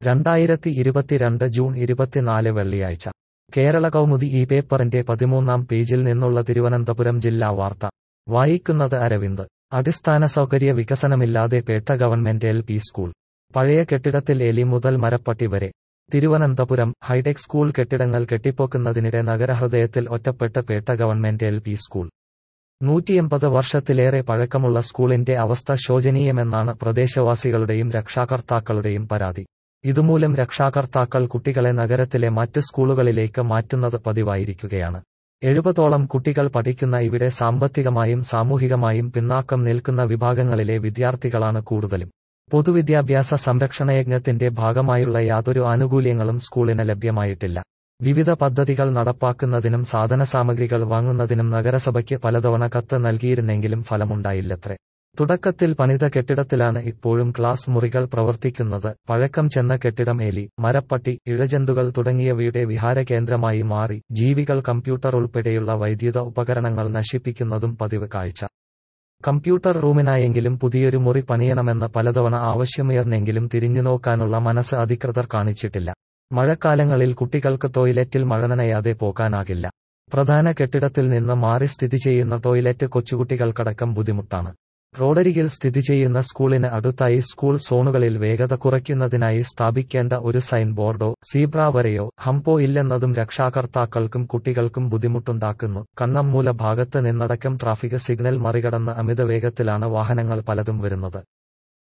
രണ്ടായിരത്തി ഇരുപത്തിരണ്ട് ജൂൺ ഇരുപത്തിനാല് വെള്ളിയാഴ്ച കേരള കൗമുദി ഈ പേപ്പറിന്റെ പതിമൂന്നാം പേജിൽ നിന്നുള്ള തിരുവനന്തപുരം ജില്ലാ വാർത്ത വായിക്കുന്നത് അരവിന്ദ് അടിസ്ഥാന സൗകര്യ വികസനമില്ലാതെ Pettah government L P school പഴയ കെട്ടിടത്തിൽ എലി മുതൽ മരപ്പട്ടി വരെ തിരുവനന്തപുരം ഹൈടെക് സ്കൂൾ കെട്ടിടങ്ങൾ കെട്ടിപ്പോക്കുന്നതിനിടെ നഗരഹൃദയത്തിൽ ഒറ്റപ്പെട്ട Pettah government L P school നൂറ്റിയമ്പത് വർഷത്തിലേറെ പഴക്കമുള്ള സ്കൂളിന്റെ അവസ്ഥ ശോചനീയമെന്നാണ് പ്രദേശവാസികളുടെയും രക്ഷാകർത്താക്കളുടെയും പരാതി ഇതുമൂലം രക്ഷാകർത്താക്കൾ കുട്ടികളെ നഗരത്തിലെ മറ്റ് സ്കൂളുകളിലേക്ക് മാറ്റുന്നത് പതിവായിരിക്കുകയാണ് എഴുപതോളം കുട്ടികൾ പഠിക്കുന്ന ഇവിടെ സാമ്പത്തികമായും സാമൂഹികമായും പിന്നാക്കം നിൽക്കുന്ന വിഭാഗങ്ങളിലെ വിദ്യാർത്ഥികളാണ് കൂടുതലും പൊതുവിദ്യാഭ്യാസ സംരക്ഷണയജ്ഞത്തിന്റെ ഭാഗമായുള്ള യാതൊരു ആനുകൂല്യങ്ങളും സ്കൂളിന് ലഭ്യമായിട്ടില്ല വിവിധ പദ്ധതികൾ നടപ്പാക്കുന്നതിനും സാധനസാമഗ്രികൾ വാങ്ങുന്നതിനും നഗരസഭയ്ക്ക് പലതവണ കത്ത് നൽകിയിരുന്നെങ്കിലും ഫലമുണ്ടായില്ലത്രേ തുടക്കത്തിൽ പണിത കെട്ടിടത്തിലാണ് ഇപ്പോഴും ക്ലാസ് മുറികൾ പ്രവർത്തിക്കുന്നത് പഴക്കം ചെന്ന കെട്ടിടം എലി മരപ്പട്ടി ഇഴജന്തുകൾ തുടങ്ങിയവയുടെ വിഹാരകേന്ദ്രമായി മാറി ജീവികൾ കമ്പ്യൂട്ടർ ഉൾപ്പെടെയുള്ള വൈദ്യുത ഉപകരണങ്ങൾ നശിപ്പിക്കുന്നതും പതിവ് കാഴ്ച കമ്പ്യൂട്ടർ റൂമിനായെങ്കിലും പുതിയൊരു മുറി പണിയണമെന്ന് പലതവണ ആവശ്യമുയർന്നെങ്കിലും തിരിഞ്ഞുനോക്കാനുള്ള മനസ്സ് അധികൃതർ കാണിച്ചിട്ടില്ല മഴക്കാലങ്ങളിൽ കുട്ടികൾക്ക് ടോയ്ലറ്റിൽ മഴ നനയാതെ പോകാനാകില്ല പ്രധാന കെട്ടിടത്തിൽ നിന്ന് മാറി സ്ഥിതി ചെയ്യുന്ന ടോയ്ലറ്റ് കൊച്ചുകുട്ടികൾക്കടക്കം ബുദ്ധിമുട്ടാണ് റോഡരികിൽ സ്ഥിതി ചെയ്യുന്ന സ്കൂളിന് അടുത്തായി സ്കൂൾ സോണുകളിൽ വേഗത കുറയ്ക്കുന്നതിനായി സ്ഥാപിക്കേണ്ട ഒരു സൈൻ ബോർഡോ സീബ്ര വരയോ ഹംപോ ഇല്ലെന്നതും രക്ഷാകർത്താക്കൾക്കും കുട്ടികൾക്കും ബുദ്ധിമുട്ടുണ്ടാക്കുന്നു കണ്ണമ്മൂല ഭാഗത്ത് നിന്നടക്കം ട്രാഫിക് സിഗ്നൽ മറികടന്ന് അമിത വേഗത്തിലാണ് വാഹനങ്ങൾ പലതും വരുന്നത്